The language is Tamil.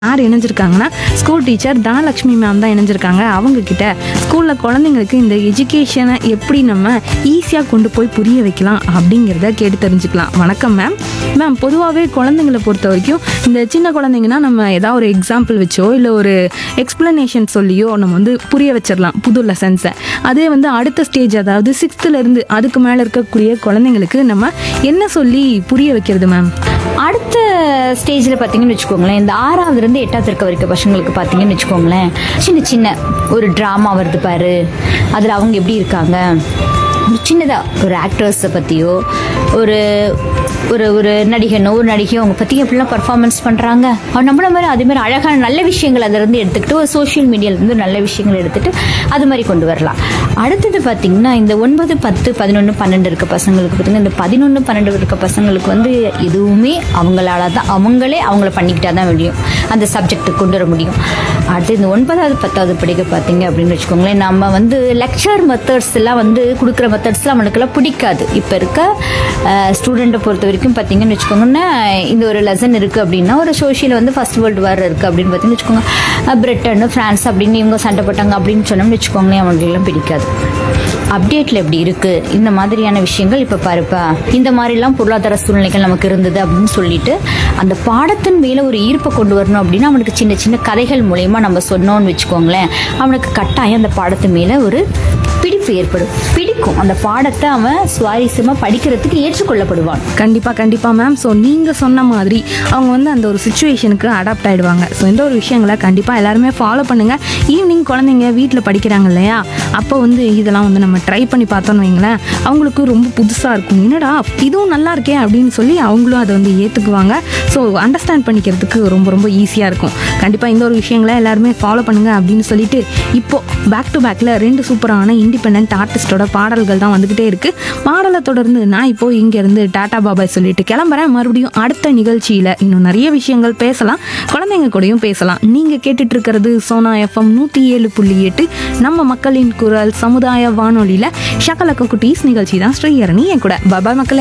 யார் இணைஞ்சிருக்காங்கன்னா ஸ்கூல் டீச்சர் தனலட்சுமி மேம் தான் இணைஞ்சிருக்காங்க அவங்க கிட்ட ஸ்கூலில் குழந்தைங்களுக்கு இந்த எஜுகேஷனை எப்படி நம்ம ஈஸியாக கொண்டு போய் புரிய வைக்கலாம் அப்படிங்கிறத கேட்டு தெரிஞ்சுக்கலாம் வணக்கம் மேம் மேம் பொதுவாகவே குழந்தைங்களை பொறுத்த வரைக்கும் இந்த சின்ன குழந்தைங்கன்னா நம்ம ஏதாவது ஒரு எக்ஸாம்பிள் வச்சோ இல்லை ஒரு எக்ஸ்பிளனேஷன் சொல்லியோ நம்ம வந்து புரிய வச்சிடலாம் புது லெசன்ஸை அதே வந்து அடுத்த ஸ்டேஜ் அதாவது சிக்ஸ்த்துலேருந்து அதுக்கு மேலே இருக்கக்கூடிய குழந்தைங்களுக்கு நம்ம என்ன சொல்லி புரிய வைக்கிறது மேம் அடுத்த ஸ்டேஜில் பார்த்தீங்கன்னு வச்சுக்கோங்களேன் இந்த ஆறாவதுலேருந்து எட்டாவது இருக்க வரைக்கும் பசங்களுக்கு பார்த்தீங்கன்னு வச்சுக்கோங்களேன் சின்ன சின்ன ஒரு ட்ராமா வருது பாரு அதில் அவங்க எப்படி இருக்காங்க ஒரு சின்னதாக ஒரு ஆக்டர்ஸை பற்றியோ ஒரு ஒரு ஒரு நடிகனோ ஒரு நடிகையோ அவங்க பற்றி எப்படிலாம் பர்ஃபார்மன்ஸ் பண்ணுறாங்க அவர் நம்மள மாதிரி அதே மாதிரி அழகான நல்ல விஷயங்கள் அதிலிருந்து எடுத்துக்கிட்டு ஒரு சோஷியல் மீடியாவிலேருந்து நல்ல விஷயங்கள் எடுத்துகிட்டு அது மாதிரி கொண்டு வரலாம் அடுத்தது பார்த்தீங்கன்னா இந்த ஒன்பது பத்து பதினொன்று பன்னெண்டு இருக்க பசங்களுக்கு பார்த்தீங்கன்னா இந்த பதினொன்று பன்னெண்டு இருக்க பசங்களுக்கு வந்து எதுவுமே அவங்களால தான் அவங்களே அவங்கள பண்ணிக்கிட்டா தான் முடியும் அந்த சப்ஜெக்ட்டுக்கு கொண்டு வர முடியும் அடுத்து இந்த ஒன்பதாவது பத்தாவது படிக்க பார்த்தீங்க அப்படின்னு வச்சுக்கோங்களேன் நம்ம வந்து லெக்சர் மெத்தட்ஸ் எல்லாம் வந்து கொடுக்குற மெத்தட்ஸ்லாம் அவனுக்கெல்லாம் பிடிக்காது இப்போ இருக்க ஸ்டூடெண்ட்டை பொறுத்த வரைக்கும் பார்த்தீங்கன்னு வச்சுக்கோங்கன்னா இந்த ஒரு லெசன் இருக்குது அப்படின்னா ஒரு சோஷியல் வந்து ஃபர்ஸ்ட் வேர்ல்டு வார் இருக்குது அப்படின்னு பார்த்தீங்கன்னு வச்சுக்கோங்க பிரிட்டன் ஃப்ரான்ஸ் அப்படின்னு இவங்க சண்டை போட்டாங்க அப்படின்னு சொன்னோம்னு வச்சுக்கோங்களேன் அவங்களுக்கெல்லாம் பிடிக்காது அப்டேட்டில் எப்படி இருக்குது இந்த மாதிரியான விஷயங்கள் இப்போ பாருப்பா இந்த மாதிரிலாம் பொருளாதார சூழ்நிலைகள் நமக்கு இருந்தது அப்படின்னு சொல்லிட்டு அந்த பாடத்தின் மேலே ஒரு ஈர்ப்பை கொண்டு வரணும் அப்படின்னா அவனுக்கு சின்ன சின்ன கதைகள் மூலயமா நம்ம சொன்னோம்னு வச்சுக்கோங்களேன் அவனுக்கு கட்டாயம் அந்த பாடத்து மேலே ஒரு பிடிப்பு ஏற்படும் பிடிக்கும் அந்த பாடத்தை அவன் சுவாரஸ்யமாக படிக்கிறதுக்கு ஏற்றுக்கொள்ளப்படுவான் கண்டிப்பாக கண்டிப்பாக மேம் ஸோ நீங்கள் சொன்ன மாதிரி அவங்க வந்து அந்த ஒரு சுச்சுவேஷனுக்கு அடாப்ட் ஆகிடுவாங்க ஸோ இந்த ஒரு விஷயங்களை கண்டிப்பாக எல்லாருமே ஃபாலோ பண்ணுங்கள் ஈவினிங் குழந்தைங்க வீட்டில் படிக்கிறாங்க இல்லையா அப்போ வந்து இதெல்லாம் வந்து நம்ம ட்ரை பண்ணி பார்த்தோன்னு வைங்களேன் அவங்களுக்கு ரொம்ப புதுசாக இருக்கும் என்னடா இதுவும் நல்லா இருக்கே அப்படின்னு சொல்லி அவங்களும் அதை வந்து ஏற்றுக்குவாங்க ஸோ அண்டர்ஸ்டாண்ட் பண்ணிக்கிறதுக்கு ரொம்ப ரொம்ப ஈஸியாக இருக்கும் கண்டிப்பாக இந்த ஒரு விஷயங்களை எல்லாருமே ஃபாலோ பண்ணுங்கள் அப்படின்னு சொல்லிட்டு இப்போ பேக் டு பேக்கில் ரெண்டு சூப்பரான இண்டிபெண்ட் ஆர்டிஸ்டோட பாடல்கள் தான் வந்துக்கிட்டே இருக்குது பாடலை தொடர்ந்து நான் இப்போ இங்கேருந்து டாடா பாபாய் சொல்லிட்டு கிளம்புறேன் மறுபடியும் அடுத்த நிகழ்ச்சியில் இன்னும் நிறைய விஷயங்கள் பேசலாம் குழந்தைங்க கூடயும் பேசலாம் நீங்கள் கேட்டுட்டு இருக்கிறது சோனா எஃப்எம் நூற்றி ஏழு புள்ளி எட்டு நம்ம மக்களின் குரல் சமுதாய வானொலியில் ஷக்கலக்க குட்டீஸ் நிகழ்ச்சி தான் ஸ்ரீஹரணி என் கூட பாபாய் மக்களே